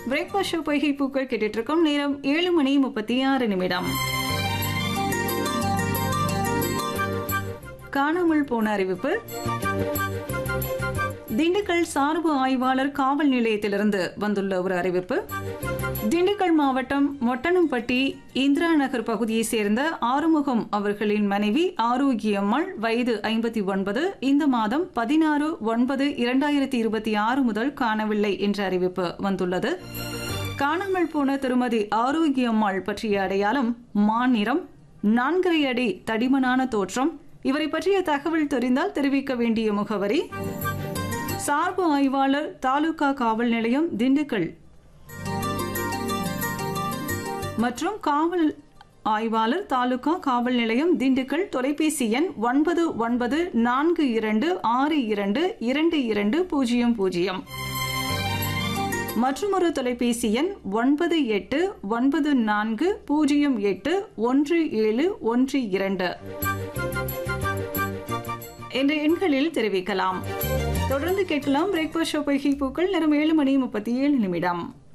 breakfast show பொய்கை பூக்கள் கேட்டுட்டு இருக்கோம் நேரம் ஏழு மணி முப்பத்தி ஆறு நிமிடம் காணாமல் போன அறிவிப்பு திண்டுக்கல் சார்பு ஆய்வாளர் காவல் நிலையத்திலிருந்து வந்துள்ள ஒரு அறிவிப்பு திண்டுக்கல் மாவட்டம் மொட்டனம்பட்டி இந்திரா நகர் பகுதியைச் சேர்ந்த ஆறுமுகம் அவர்களின் மனைவி ஆரோக்கியம்மாள் வயது ஐம்பத்தி ஒன்பது இந்த மாதம் பதினாறு ஒன்பது இரண்டாயிரத்தி இருபத்தி ஆறு முதல் காணவில்லை என்ற அறிவிப்பு வந்துள்ளது காணாமல் போன திருமதி ஆரோக்கியம்மாள் பற்றிய அடையாளம் மாநிறம் நான்கரை அடி தடிமனான தோற்றம் இவரை பற்றிய தகவல் தெரிந்தால் தெரிவிக்க வேண்டிய முகவரி சார்பு ஆய்வாளர் தாலுகா காவல் நிலையம் திண்டுக்கல் மற்றும் காவல் ஆய்வாளர் தாலுகா காவல் நிலையம் திண்டுக்கல் தொலைபேசி எண் ஒன்பது ஒன்பது நான்கு இரண்டு ஆறு இரண்டு இரண்டு இரண்டு பூஜ்ஜியம் பூஜ்ஜியம் மற்றொரு தொலைபேசி எண் ஒன்பது எட்டு ஒன்பது நான்கு பூஜ்ஜியம் எட்டு ஒன்று ஏழு ஒன்று இரண்டு என்ற எண்களில் தெரிவிக்கலாம் தொடர்ந்து கேட்கலாம் பிரேக்ஃபாஸ்ட் ஷோ பைகி பூக்கள் நேரம் ஏழு மணி முப்பத்தி ஏழு நிமிடம்